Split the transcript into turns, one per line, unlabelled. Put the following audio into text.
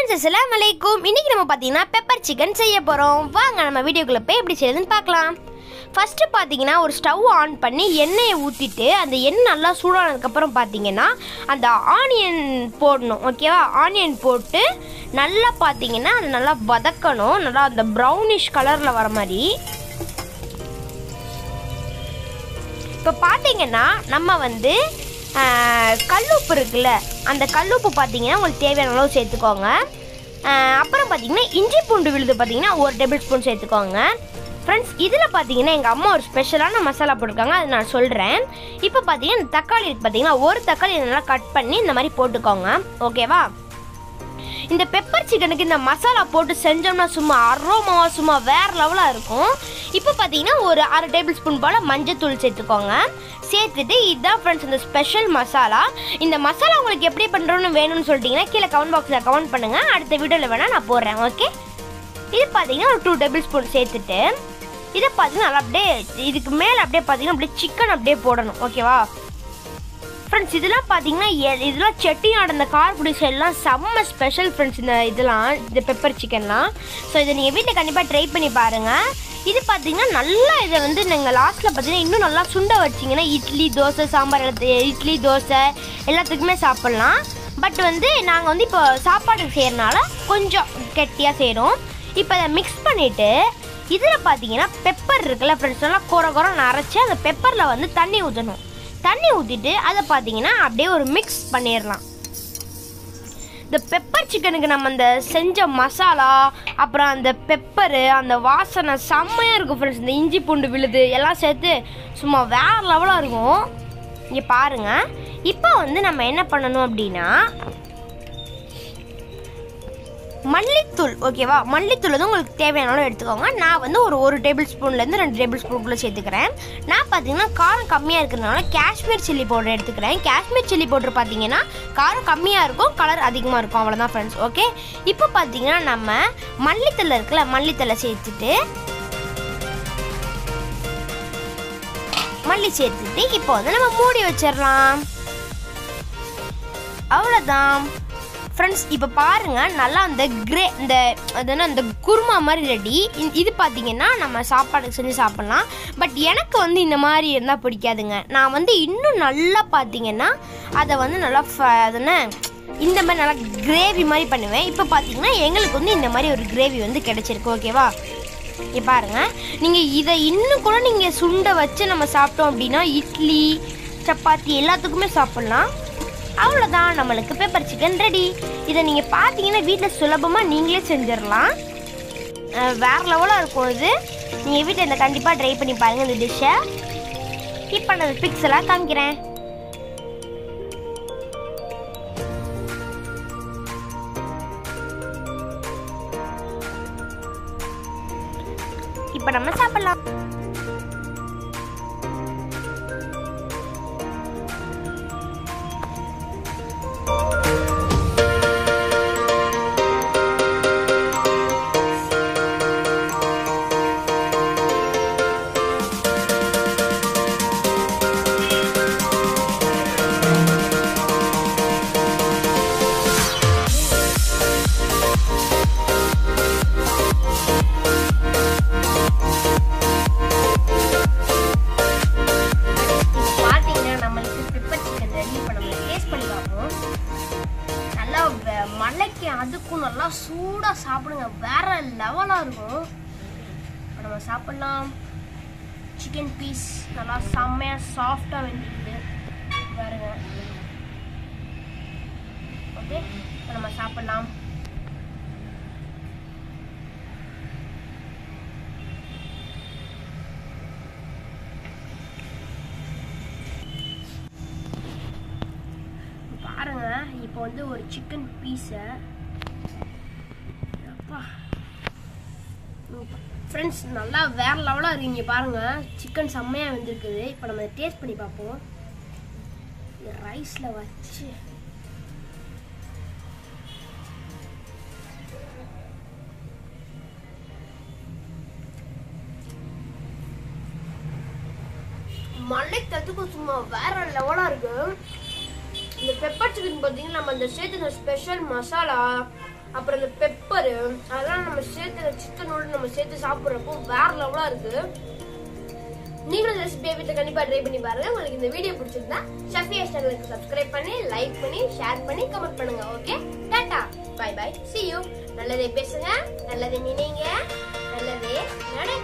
friends அஸ்ஸலாமு அலைக்கும் இன்னைக்கு நம்ம பார்த்தீங்கன்னா பெப்பர் சிக்கன் செய்ய போகிறோம் வாங்க நம்ம வீடியோக்குள்ளே போய் எப்படி செய்யுதுன்னு பார்க்கலாம் ஃபஸ்ட்டு பார்த்தீங்கன்னா ஒரு ஸ்டவ் ஆன் பண்ணி எண்ணெயை ஊற்றிட்டு அந்த எண்ணெய் நல்லா சூடானதுக்கப்புறம் பார்த்தீங்கன்னா அந்த ஆனியன் போடணும் ஓகேவா ஆனியன் போட்டு நல்லா பார்த்தீங்கன்னா அது நல்லா வதக்கணும் நல்லா அந்த ப்ரௌனிஷ் கலரில் வர மாதிரி இப்போ பார்த்தீங்கன்னா நம்ம வந்து ஆஹ், கல்லுப்பு இருக்குல்ல அந்த கல்லுப்பு பார்த்தீங்கன்னா உங்களுக்கு தேவையான அளவு சேர்த்துக்கோங்க ஆஹ், அப்புறம் பார்த்தீங்கன்னா இஞ்சி பூண்டு விழுது பார்த்தீங்கன்னா ஒரு டேபிள் ஸ்பூன் சேர்த்துக்கோங்க ஃப்ரெண்ட்ஸ் இதில் பார்த்தீங்கன்னா எங்கள் அம்மா ஒரு ஸ்பெஷலான மசாலா போட்டிருக்காங்க அது நான் சொல்கிறேன் இப்போ பார்த்தீங்கன்னா இந்த தக்காளி இருக்கு பார்த்தீங்கன்னா ஒரு தக்காளி நல்லா கட் பண்ணி இந்த மாதிரி போட்டுக்கோங்க ஓகேவா இந்த பெப்பர் சிக்கனுக்கு இந்த மசாலா போட்டு செஞ்சோம்னா சும்மா அரோமாவா சும்மா வேற லெவலாக இருக்கும் இப்போ பார்த்தீங்கன்னா ஒரு அரை டேபிள் ஸ்பூன் போல் மஞ்சத்தூள் சேர்த்துக்கோங்க சேர்த்துட்டு இதுதான் ஃப்ரெண்ட்ஸ் இந்த ஸ்பெஷல் மசாலா இந்த மசாலா உங்களுக்கு எப்படி பண்ணுறோன்னு வேணும்னு சொல்லிட்டீங்கன்னா கீழே கமெண்ட் பாக்ஸில் கமெண்ட் பண்ணுங்கள் அடுத்த வீடியோவில் வேணால் நான் போடுறேன் ஓகே இது பார்த்தீங்கன்னா ஒரு டூ டேபிள் ஸ்பூன் சேர்த்துட்டு இதை பார்த்தீங்கன்னா நல்லா அப்படியே இதுக்கு மேலே அப்படியே பார்த்தீங்கன்னா அப்படியே சிக்கன் அப்படியே போடணும் ஓகேவா ஃப்ரெண்ட்ஸ் இதெல்லாம் பார்த்தீங்கன்னா எ- இதெல்லாம் செட்டிநாடு இந்த காரக்குடி சைட்லாம் செம்ம ஸ்பெஷல் ஃப்ரெண்ட்ஸ் இந்த இதெல்லாம் இந்த பெப்பர் சிக்கன்லாம் ஸோ இதை நீங்கள் வீட்டில் கண்டிப்பாக ட்ரை பண்ணி பாருங்கள் இது பார்த்தீங்கன்னா நல்லா இதை வந்து நீங்கள் லாஸ்ட்டில் பார்த்தீங்கன்னா இன்னும் நல்லா சுண்ட வச்சிங்கன்னா இட்லி தோசை சாம்பார் எல்லாத்து இட்லி தோசை எல்லாத்துக்குமே சாப்பிட்லாம் பட் வந்து நாங்கள் வந்து இப்போ சாப்பாடுக்கு செய்கிறனால கொஞ்சம் கெட்டியாக செய்கிறோம் இப்போ அதை மிக்ஸ் பண்ணிவிட்டு இதில் பார்த்தீங்கன்னா பெப்பர் இருக்குல்ல ஃப்ரெண்ட்ஸ் நல்லா குறை குறை அரைச்சி அந்த பெப்பரில் வந்து தண்ணி ஊற்றணும் தண்ணி ஊற்றிட்டு அதை பார்த்தீங்கன்னா அப்படியே ஒரு மிக்ஸ் பண்ணிடலாம் இந்த பெப்பர் சிக்கனுக்கு நம்ம அந்த செஞ்ச மசாலா அப்புறம் அந்த பெப்பரு அந்த வாசனை செம்மையாக இருக்கும் ஃப்ரெண்ட்ஸ் இந்த இஞ்சி பூண்டு விழுது எல்லாம் சேர்த்து சும்மா வேற லெவலாக இருக்கும் இங்கே பாருங்கள் இப்போ வந்து நம்ம என்ன பண்ணணும் அப்படின்னா மல்லித்தூள் ஓகேவா மல்லித்தூள் வந்து உங்களுக்கு தேவையான அளவு எடுத்துக்கோங்க நான் வந்து ஒரு ஒரு டேபிள் ஸ்பூன்லேருந்து ரெண்டு டேபிள் ஸ்பூனுக்குள்ளே சேர்த்துக்கிறேன் நான் பார்த்தீங்கன்னா காரம் கம்மியாக இருக்கிறதுனால காஷ்மீர் சில்லி பவுடர் எடுத்துக்கிறேன் காஷ்மீர் சில்லி பவுடர் பார்த்தீங்கன்னா காரம் கம்மியாக இருக்கும் கலர் அதிகமாக இருக்கும் அவ்வளோதான் ஃப்ரெண்ட்ஸ் ஓகே இப்போ பார்த்தீங்கன்னா நம்ம மல்லித்தலை இருக்குல்ல மல்லித்தலை சேர்த்துட்டு மல்லி சேர்த்துட்டு இப்போ வந்து நம்ம மூடி வச்சிடலாம் அவ்வளோதான் ஃப்ரெண்ட்ஸ் இப்போ பாருங்க நல்லா அந்த கிரே இந்த அது என்ன அந்த குருமா மாதிரி ரெடி இது பார்த்தீங்கன்னா நம்ம சாப்பாடுக்கு செஞ்சு சாப்பிட்லாம் பட் எனக்கு வந்து இந்த மாதிரி இருந்தால் பிடிக்காதுங்க நான் வந்து இன்னும் நல்லா பார்த்தீங்கன்னா அதை வந்து நல்லா ஃப- அது என்ன இந்த மாதிரி நல்லா கிரேவி மாதிரி பண்ணுவேன் இப்போ பார்த்தீங்கன்னா எங்களுக்கு வந்து இந்த மாதிரி ஒரு கிரேவி வந்து கிடைச்சிருக்கு ஓகேவா இங்கே பாருங்க நீங்கள் இதை இன்னும் கூட நீங்கள் சுண்டை வச்சு நம்ம சாப்பிட்டோம் அப்படின்னா இட்லி சப்பாத்தி எல்லாத்துக்குமே சாப்பிட்லாம் அவ்வளோதான் நம்மளுக்கு பெப்பர் சிக்கன் ரெடி இதை நீங்கள் பார்த்தீங்கன்னா வீட்டில் சுலபமாக நீங்களே செஞ்சிடலாம் அஹ் வேற லெவலாக இருக்கும் இது நீங்கள் வீட்டில் இந்த கண்டிப்பாக ட்ரை பண்ணி பாருங்கள் இந்த டிஷ்ஷை இப்போ நான் பிக்ஸ் எல்லாம் காமிக்கிறேன் இப்போ நம்ம சாப்பிடலாம் இப்போ பார்த்தீங்கன்னா நம்மளுக்கு பெப்பர் சிக்கன் ரெடி இப்போ நம்ம டேஸ்ட் பண்ணி பார்ப்போம் நல்லா வெ- மலைக்கு அதுக்கும் நல்லா சூடாக சாப்பிடுங்க வேற லெவலாக இருக்கும் இப்போ நம்ம சாப்பிடலாம் சிக்கன் பீஸ் நல்லா செம்மையாக சாஃப்டாக வெந்திருக்குது பாருங்க ஓகே இப்போ நம்ம சாப்பிடலாம் பாருங்க இப்போ வந்து ஒரு சிக்கன் பீஸை அப்பா ஃப்ரெண்ட்ஸ் நல்லா வேற லெவலாக இருக்கீங்க பாருங்க சிக்கன் செம்மையாக வந்திருக்குது இப்போ நம்ம டேஸ்ட் பண்ணி பார்ப்போம் ரைஸில் வச்சு மல்லை தத்துக்கு சும்மா வேற லெவலாக இருக்கு இந்த பெப்பர் சிக்கன் பார்த்தீங்கன்னா நம்ம அந்த சேர்த்துன ஸ்பெஷல் மசாலா
அப்புறம் இந்த பெப்பரு அதெல்லாம் நம்ம சேர்த்து சிக்கனோட நம்ம சேர்த்து சாப்பிட்றப்போ வேற லெவலா இருக்கு நீங்களும் இந்த ரெசிபியை வீட்டில் கண்டிப்பா ட்ரை பண்ணி பாருங்க உங்களுக்கு இந்த வீடியோ பிடிச்சிருந்தா ஷஃபியா சேனலுக்கு சப்ஸ்கிரைப் பண்ணி லைக் பண்ணி ஷேர் பண்ணி கமெண்ட் பண்ணுங்க okay tata bye bye see you நல்லதே பேசுங்க நல்லதே நினைங்க நல்லதே நடங்க